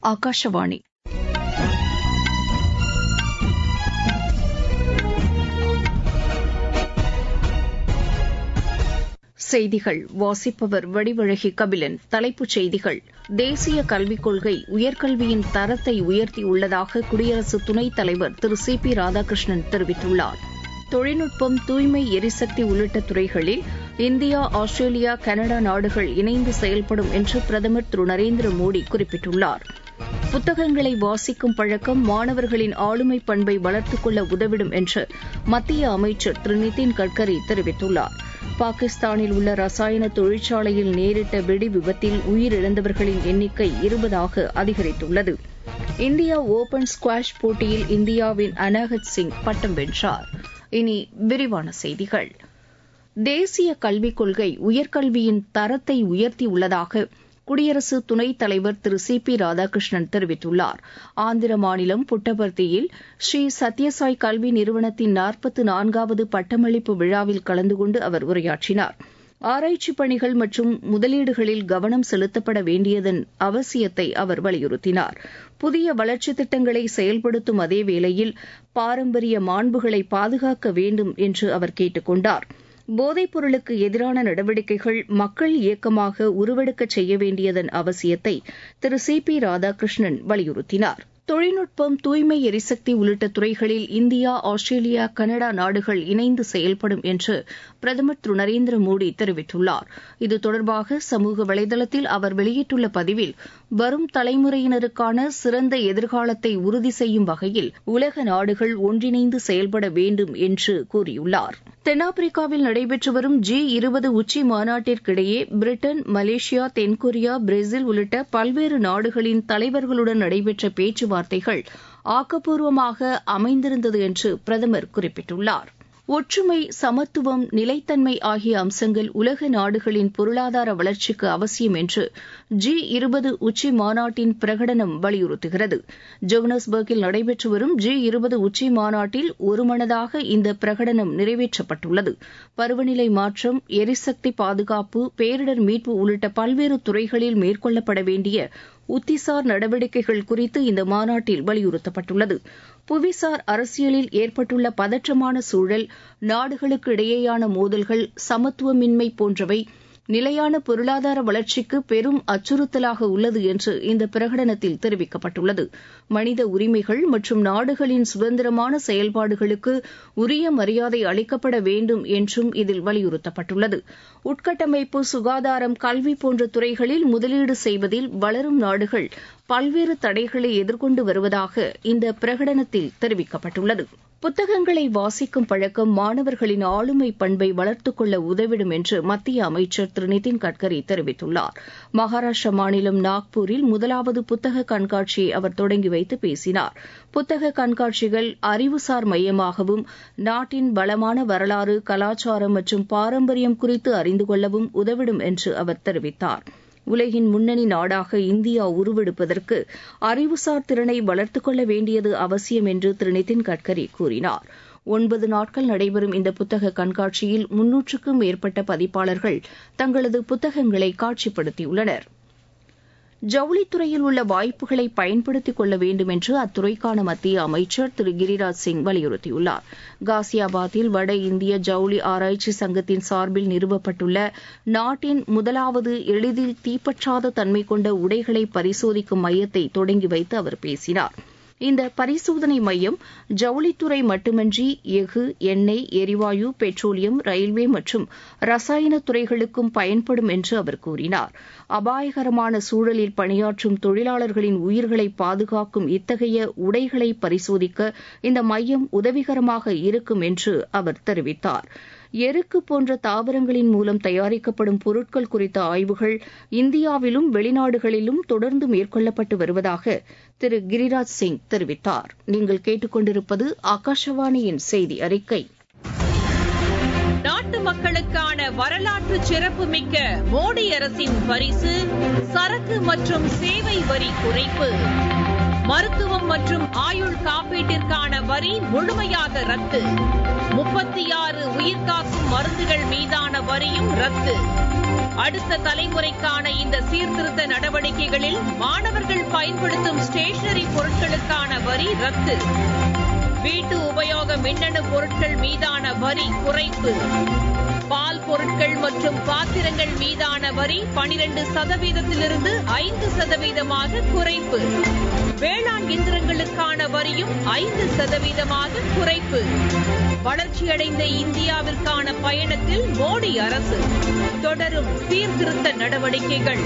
ஆகாஷவாணி செய்திகள் வாசிப்பவர் வடிவழகி கபிலன் தலைப்புச் செய்திகள் தேசிய கல்விக் கொள்கை உயர்கல்வியின் தரத்தை உயர்த்தியுள்ளதாக குடியரசு துணைத் தலைவர் திரு சி பி ராதாகிருஷ்ணன் தெரிவித்துள்ளார் தொழில்நுட்பம் தூய்மை எரிசக்தி உள்ளிட்ட துறைகளில் இந்தியா ஆஸ்திரேலியா கனடா நாடுகள் இணைந்து செயல்படும் என்று பிரதமர் திரு நரேந்திர மோடி குறிப்பிட்டுள்ளார் புத்தகங்களை வாசிக்கும் பழக்கம் மாணவர்களின் ஆளுமை பண்பை வளர்த்துக் கொள்ள உதவிடும் என்று மத்திய அமைச்சர் திரு நிதின் கட்கரி தெரிவித்துள்ளார் பாகிஸ்தானில் உள்ள ரசாயன தொழிற்சாலையில் நேரிட்ட வெடி விபத்தில் உயிரிழந்தவர்களின் எண்ணிக்கை இருபதாக அதிகரித்துள்ளது இந்தியா ஓபன் ஸ்குவாஷ் போட்டியில் இந்தியாவின் அனாகத் சிங் பட்டம் வென்றார் இனி விரிவான செய்திகள் தேசிய கல்விக் கொள்கை உயர்கல்வியின் தரத்தை உயர்த்தியுள்ளதாக குடியரசு துணைத் தலைவர் திரு சி பி ராதாகிருஷ்ணன் தெரிவித்துள்ளார் ஆந்திர மாநிலம் புட்டபர்த்தியில் ஸ்ரீ சத்யசாய் கல்வி நிறுவனத்தின் நாற்பத்து நான்காவது பட்டமளிப்பு விழாவில் கலந்து கொண்டு அவர் உரையாற்றினார் ஆராய்ச்சி பணிகள் மற்றும் முதலீடுகளில் கவனம் செலுத்தப்பட வேண்டியதன் அவசியத்தை அவர் வலியுறுத்தினார் புதிய வளர்ச்சித் திட்டங்களை செயல்படுத்தும் அதே வேளையில் பாரம்பரிய மாண்புகளை பாதுகாக்க வேண்டும் என்று அவர் கேட்டுக் கொண்டார் போதைப் பொருளுக்கு எதிரான நடவடிக்கைகள் மக்கள் இயக்கமாக உருவெடுக்கச் செய்ய வேண்டியதன் அவசியத்தை திரு சி பி ராதாகிருஷ்ணன் வலியுறுத்தினார் தொழில்நுட்பம் தூய்மை எரிசக்தி உள்ளிட்ட துறைகளில் இந்தியா ஆஸ்திரேலியா கனடா நாடுகள் இணைந்து செயல்படும் என்று பிரதமர் திரு நரேந்திர மோடி தெரிவித்துள்ளார் இது தொடர்பாக சமூக வலைதளத்தில் அவர் வெளியிட்டுள்ள பதிவில் வரும் தலைமுறையினருக்கான சிறந்த எதிர்காலத்தை உறுதி செய்யும் வகையில் உலக நாடுகள் ஒன்றிணைந்து செயல்பட வேண்டும் என்று கூறியுள்ளார் தென்னாப்பிரிக்காவில் நடைபெற்று வரும் ஜி இருபது உச்சி மாநாட்டிற்கிடையே பிரிட்டன் மலேசியா தென்கொரியா பிரேசில் உள்ளிட்ட பல்வேறு நாடுகளின் தலைவர்களுடன் நடைபெற்ற பேச்சுவார்த்தைகள் ஆக்கப்பூர்வமாக அமைந்திருந்தது என்று பிரதமர் குறிப்பிட்டுள்ளார் ஒற்றுமை சமத்துவம் நிலைத்தன்மை ஆகிய அம்சங்கள் உலக நாடுகளின் பொருளாதார வளர்ச்சிக்கு அவசியம் என்று ஜி இருபது உச்சி மாநாட்டின் பிரகடனம் வலியுறுத்துகிறது ஜோகனஸ்பர்கில் நடைபெற்று வரும் ஜி இருபது உச்சி மாநாட்டில் ஒருமனதாக இந்த பிரகடனம் நிறைவேற்றப்பட்டுள்ளது பருவநிலை மாற்றம் எரிசக்தி பாதுகாப்பு பேரிடர் மீட்பு உள்ளிட்ட பல்வேறு துறைகளில் மேற்கொள்ளப்பட வேண்டிய உத்திசார் நடவடிக்கைகள் குறித்து இந்த மாநாட்டில் வலியுறுத்தப்பட்டுள்ளது புவிசார் அரசியலில் ஏற்பட்டுள்ள பதற்றமான சூழல் நாடுகளுக்கு இடையேயான மோதல்கள் சமத்துவமின்மை போன்றவை நிலையான பொருளாதார வளர்ச்சிக்கு பெரும் அச்சுறுத்தலாக உள்ளது என்று இந்த பிரகடனத்தில் தெரிவிக்கப்பட்டுள்ளது மனித உரிமைகள் மற்றும் நாடுகளின் சுதந்திரமான செயல்பாடுகளுக்கு உரிய மரியாதை அளிக்கப்பட வேண்டும் என்றும் இதில் வலியுறுத்தப்பட்டுள்ளது உட்கட்டமைப்பு சுகாதாரம் கல்வி போன்ற துறைகளில் முதலீடு செய்வதில் வளரும் நாடுகள் பல்வேறு தடைகளை எதிர்கொண்டு வருவதாக இந்த பிரகடனத்தில் தெரிவிக்கப்பட்டுள்ளது புத்தகங்களை வாசிக்கும் பழக்கம் மாணவர்களின் ஆளுமை பண்பை வளர்த்துக் கொள்ள உதவிடும் என்று மத்திய அமைச்சர் திரு நிதின் கட்கரி தெரிவித்துள்ளார் மகாராஷ்டிரா மாநிலம் நாக்பூரில் முதலாவது புத்தக கண்காட்சியை அவர் தொடங்கி வைத்து பேசினார் புத்தக கண்காட்சிகள் அறிவுசார் மையமாகவும் நாட்டின் வளமான வரலாறு கலாச்சாரம் மற்றும் பாரம்பரியம் குறித்து அறிந்து கொள்ளவும் உதவிடும் என்று அவர் தெரிவித்தார் உலகின் முன்னணி நாடாக இந்தியா உருவெடுப்பதற்கு அறிவுசார் திறனை வளர்த்துக் கொள்ள வேண்டியது அவசியம் என்று திரு நிதின் கட்கரி கூறினார் ஒன்பது நாட்கள் நடைபெறும் இந்த புத்தக கண்காட்சியில் முன்னூற்றுக்கும் மேற்பட்ட பதிப்பாளர்கள் தங்களது புத்தகங்களை காட்சிப்படுத்தியுள்ளனா் ஜவுளித்துறையில் உள்ள வாய்ப்புகளை பயன்படுத்திக் கொள்ள வேண்டும் என்று அத்துறைக்கான மத்திய அமைச்சர் திரு கிரிராஜ் சிங் வலியுறுத்தியுள்ளார் காசியாபாத்தில் வட இந்திய ஜவுளி ஆராய்ச்சி சங்கத்தின் சார்பில் நிறுவப்பட்டுள்ள நாட்டின் முதலாவது எளிதில் தீப்பற்றாத தன்மை கொண்ட உடைகளை பரிசோதிக்கும் மையத்தை தொடங்கி வைத்து அவர் பேசினார் இந்த பரிசோதனை மையம் ஜவுளித்துறை மட்டுமன்றி எஃகு எண்ணெய் எரிவாயு பெட்ரோலியம் ரயில்வே மற்றும் ரசாயன துறைகளுக்கும் பயன்படும் என்று அவர் கூறினார் அபாயகரமான சூழலில் பணியாற்றும் தொழிலாளர்களின் உயிர்களை பாதுகாக்கும் இத்தகைய உடைகளை பரிசோதிக்க இந்த மையம் உதவிகரமாக இருக்கும் என்று அவர் தெரிவித்தார் எருக்கு போன்ற தாவரங்களின் மூலம் தயாரிக்கப்படும் பொருட்கள் குறித்த ஆய்வுகள் இந்தியாவிலும் வெளிநாடுகளிலும் தொடர்ந்து மேற்கொள்ளப்பட்டு வருவதாக திரு கிரிராஜ் சிங் தெரிவித்தார் நீங்கள் கேட்டுக்கொண்டிருப்பது ஆகாஷவாணியின் செய்தி அறிக்கை நாட்டு மக்களுக்கான வரலாற்று சிறப்புமிக்க மோடி அரசின் பரிசு சரக்கு மற்றும் சேவை வரி குறைப்பு மருத்துவம் மற்றும் ஆயுள் காப்பீட்டிற்கான வரி முழுமையாக ரத்து முப்பத்தி ஆறு உயிர்காக்கும் மருந்துகள் மீதான வரியும் ரத்து அடுத்த தலைமுறைக்கான இந்த சீர்திருத்த நடவடிக்கைகளில் மாணவர்கள் பயன்படுத்தும் ஸ்டேஷனரி பொருட்களுக்கான வரி ரத்து வீட்டு உபயோக மின்னணு பொருட்கள் மீதான வரி குறைப்பு பால் பொருட்கள் மற்றும் பாத்திரங்கள் மீதான வரி பனிரெண்டு சதவீதத்திலிருந்து ஐந்து சதவீதமாக குறைப்பு வேளாண் இயந்திரங்களுக்கான வரியும் ஐந்து சதவீதமாக குறைப்பு வளர்ச்சியடைந்த இந்தியாவிற்கான பயணத்தில் மோடி அரசு தொடரும் சீர்திருத்த நடவடிக்கைகள்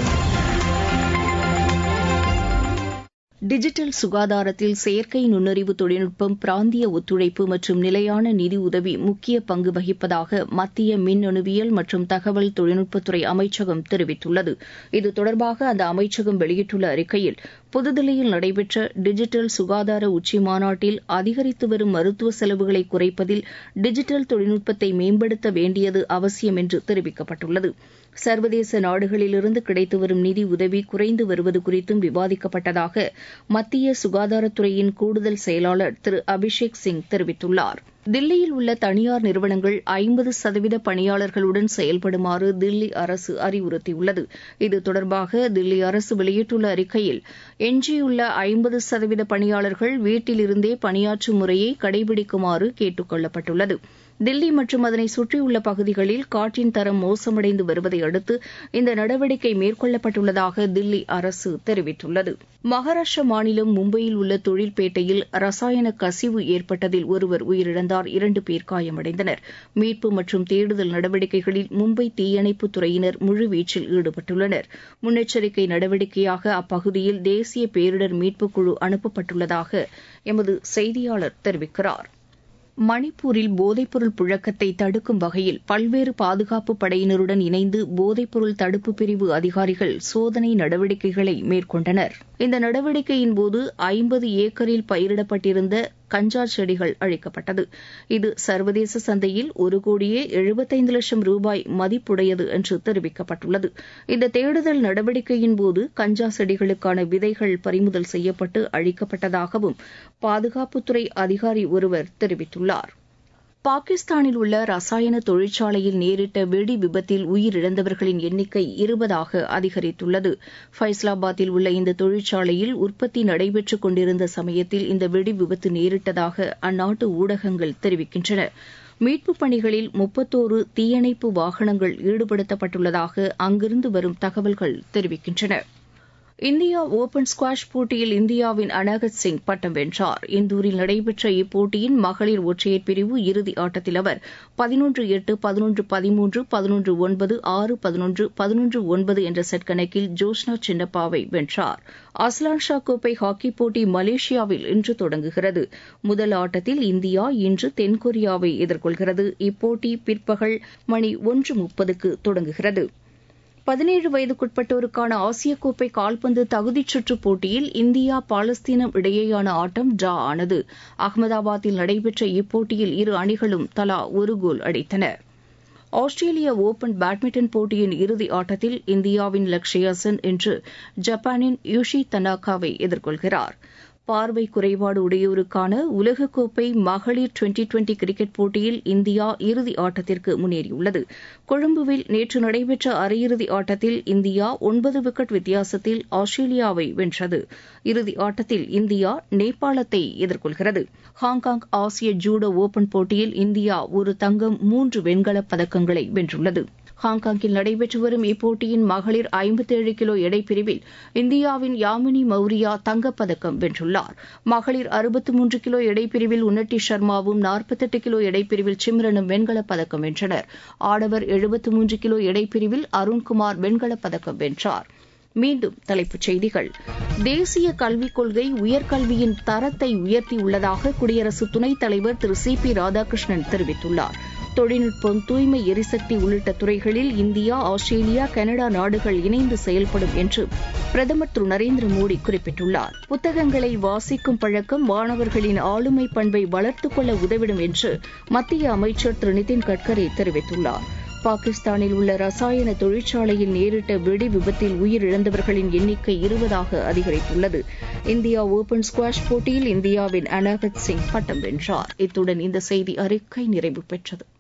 டிஜிட்டல் சுகாதாரத்தில் செயற்கை நுண்ணறிவு தொழில்நுட்பம் பிராந்திய ஒத்துழைப்பு மற்றும் நிலையான நிதி உதவி முக்கிய பங்கு வகிப்பதாக மத்திய மின்னணுவியல் மற்றும் தகவல் தொழில்நுட்பத்துறை அமைச்சகம் தெரிவித்துள்ளது இது தொடர்பாக அந்த அமைச்சகம் வெளியிட்டுள்ள அறிக்கையில் புதுதில்லியில் நடைபெற்ற டிஜிட்டல் சுகாதார உச்சி மாநாட்டில் அதிகரித்து வரும் மருத்துவ செலவுகளை குறைப்பதில் டிஜிட்டல் தொழில்நுட்பத்தை மேம்படுத்த வேண்டியது அவசியம் என்று தெரிவிக்கப்பட்டுள்ளது சர்வதேச நாடுகளிலிருந்து கிடைத்து வரும் நிதி உதவி குறைந்து வருவது குறித்தும் விவாதிக்கப்பட்டதாக மத்திய சுகாதாரத்துறையின் கூடுதல் செயலாளர் திரு அபிஷேக் சிங் தெரிவித்துள்ளார் தில்லியில் உள்ள தனியார் நிறுவனங்கள் ஐம்பது சதவீத பணியாளர்களுடன் செயல்படுமாறு தில்லி அரசு அறிவுறுத்தியுள்ளது இது தொடர்பாக தில்லி அரசு வெளியிட்டுள்ள அறிக்கையில் எஞ்சியுள்ள ஐம்பது சதவீத பணியாளர்கள் வீட்டிலிருந்தே பணியாற்றும் முறையை கடைபிடிக்குமாறு கேட்டுக் கொள்ளப்பட்டுள்ளது தில்லி மற்றும் அதனை சுற்றியுள்ள பகுதிகளில் காற்றின் தரம் மோசமடைந்து வருவதை அடுத்து இந்த நடவடிக்கை மேற்கொள்ளப்பட்டுள்ளதாக தில்லி அரசு தெரிவித்துள்ளது மகாராஷ்டிர மாநிலம் மும்பையில் உள்ள தொழில்பேட்டையில் ரசாயன கசிவு ஏற்பட்டதில் ஒருவர் உயிரிழந்தார் இரண்டு பேர் காயமடைந்தனர் மீட்பு மற்றும் தேடுதல் நடவடிக்கைகளில் மும்பை தீயணைப்புத் துறையினர் முழுவீச்சில் ஈடுபட்டுள்ளனர் முன்னெச்சரிக்கை நடவடிக்கையாக அப்பகுதியில் தேசிய பேரிடர் மீட்புக் குழு அனுப்பப்பட்டுள்ளதாக எமது செய்தியாளர் தெரிவிக்கிறார் மணிப்பூரில் போதைப்பொருள் புழக்கத்தை தடுக்கும் வகையில் பல்வேறு பாதுகாப்பு படையினருடன் இணைந்து போதைப்பொருள் தடுப்பு பிரிவு அதிகாரிகள் சோதனை நடவடிக்கைகளை மேற்கொண்டனர் இந்த நடவடிக்கையின் போது ஐம்பது ஏக்கரில் பயிரிடப்பட்டிருந்த கஞ்சா செடிகள் அழிக்கப்பட்டது இது சர்வதேச சந்தையில் ஒரு கோடியே எழுபத்தைந்து லட்சம் ரூபாய் மதிப்புடையது என்று தெரிவிக்கப்பட்டுள்ளது இந்த தேடுதல் நடவடிக்கையின் போது கஞ்சா செடிகளுக்கான விதைகள் பறிமுதல் செய்யப்பட்டு அழிக்கப்பட்டதாகவும் பாதுகாப்புத்துறை அதிகாரி ஒருவர் தெரிவித்துள்ளார் பாகிஸ்தானில் உள்ள ரசாயன தொழிற்சாலையில் நேரிட்ட வெடி விபத்தில் உயிரிழந்தவர்களின் எண்ணிக்கை இருபதாக அதிகரித்துள்ளது ஃபைஸ்லாபாத்தில் உள்ள இந்த தொழிற்சாலையில் உற்பத்தி நடைபெற்றுக் கொண்டிருந்த சமயத்தில் இந்த வெடி விபத்து நேரிட்டதாக அந்நாட்டு ஊடகங்கள் தெரிவிக்கின்றன மீட்புப் பணிகளில் முப்பத்தோரு தீயணைப்பு வாகனங்கள் ஈடுபடுத்தப்பட்டுள்ளதாக அங்கிருந்து வரும் தகவல்கள் தெரிவிக்கின்றன இந்தியா ஒபன் ஸ்குவாஷ் போட்டியில் இந்தியாவின் அனாகத் சிங் பட்டம் வென்றார் இந்தூரில் நடைபெற்ற இப்போட்டியின் மகளிர் ஒற்றையர் பிரிவு இறுதி ஆட்டத்தில் அவர் பதினொன்று எட்டு பதினொன்று பதிமூன்று பதினொன்று ஒன்பது ஆறு பதினொன்று பதினொன்று ஒன்பது என்ற செட் கணக்கில் ஜோஷ்னா சின்னப்பாவை வென்றார் அஸ்லான் ஷா கோப்பை ஹாக்கி போட்டி மலேசியாவில் இன்று தொடங்குகிறது முதல் ஆட்டத்தில் இந்தியா இன்று தென்கொரியாவை எதிர்கொள்கிறது இப்போட்டி பிற்பகல் மணி ஒன்று முப்பதுக்கு தொடங்குகிறது பதினேழு வயதுக்குட்பட்டோருக்கான ஆசிய கோப்பை கால்பந்து தகுதிச் சுற்றுப் போட்டியில் இந்தியா பாலஸ்தீனம் இடையேயான ஆட்டம் டிரா ஆனது அகமதாபாத்தில் நடைபெற்ற இப்போட்டியில் இரு அணிகளும் தலா ஒரு கோல் அடித்தன ஆஸ்திரேலிய ஒபன் பேட்மிண்டன் போட்டியின் இறுதி ஆட்டத்தில் இந்தியாவின் லக்ஷயா சென் இன்று ஜப்பானின் யூஷி தனாகாவை எதிர்கொள்கிறார் பார்வை குறைபாடு உடையோருக்கான உலகக்கோப்பை மகளிர் டுவெண்டி டுவெண்டி கிரிக்கெட் போட்டியில் இந்தியா இறுதி ஆட்டத்திற்கு முன்னேறியுள்ளது கொழும்புவில் நேற்று நடைபெற்ற அரையிறுதி ஆட்டத்தில் இந்தியா ஒன்பது விக்கெட் வித்தியாசத்தில் ஆஸ்திரேலியாவை வென்றது இறுதி ஆட்டத்தில் இந்தியா நேபாளத்தை எதிர்கொள்கிறது ஹாங்காங் ஆசிய ஜூடோ ஓபன் போட்டியில் இந்தியா ஒரு தங்கம் மூன்று வெண்கலப் பதக்கங்களை வென்றுள்ளது ஹாங்காங்கில் நடைபெற்று வரும் இப்போட்டியின் மகளிர் ஐம்பத்தேழு கிலோ எடைப்பிரிவில் இந்தியாவின் யாமினி மௌரியா தங்கப்பதக்கம் வென்றுள்ளார் மகளிர் அறுபத்து மூன்று கிலோ எடைப்பிரிவில் உன்னட்டி சர்மாவும் நாற்பத்தெட்டு கிலோ எடைப்பிரிவில் சிம்ரனும் வெண்கலப் பதக்கம் வென்றனர் ஆடவர் எழுபத்து மூன்று கிலோ எடைப்பிரிவில் அருண்குமார் வெண்கலப் பதக்கம் வென்றார் மீண்டும் தலைப்புச் செய்திகள் தேசிய கல்விக் கொள்கை உயர்கல்வியின் தரத்தை உயர்த்தியுள்ளதாக குடியரசு துணைத் தலைவர் திரு சி பி ராதாகிருஷ்ணன் தெரிவித்துள்ளார் தொழில்நுட்பம் தூய்மை எரிசக்தி உள்ளிட்ட துறைகளில் இந்தியா ஆஸ்திரேலியா கனடா நாடுகள் இணைந்து செயல்படும் என்று பிரதமர் திரு நரேந்திர மோடி குறிப்பிட்டுள்ளார் புத்தகங்களை வாசிக்கும் பழக்கம் மாணவர்களின் ஆளுமை பண்பை வளர்த்துக் கொள்ள உதவிடும் என்று மத்திய அமைச்சர் திரு நிதின் கட்கரி தெரிவித்துள்ளார் பாகிஸ்தானில் உள்ள ரசாயன தொழிற்சாலையில் நேரிட்ட வெடி விபத்தில் உயிரிழந்தவர்களின் எண்ணிக்கை இருபதாக அதிகரித்துள்ளது இந்தியா ஓபன் ஸ்குவாஷ் போட்டியில் இந்தியாவின் அனாகத் சிங் பட்டம் வென்றார் இத்துடன் இந்த செய்தி அறிக்கை நிறைவு பெற்றது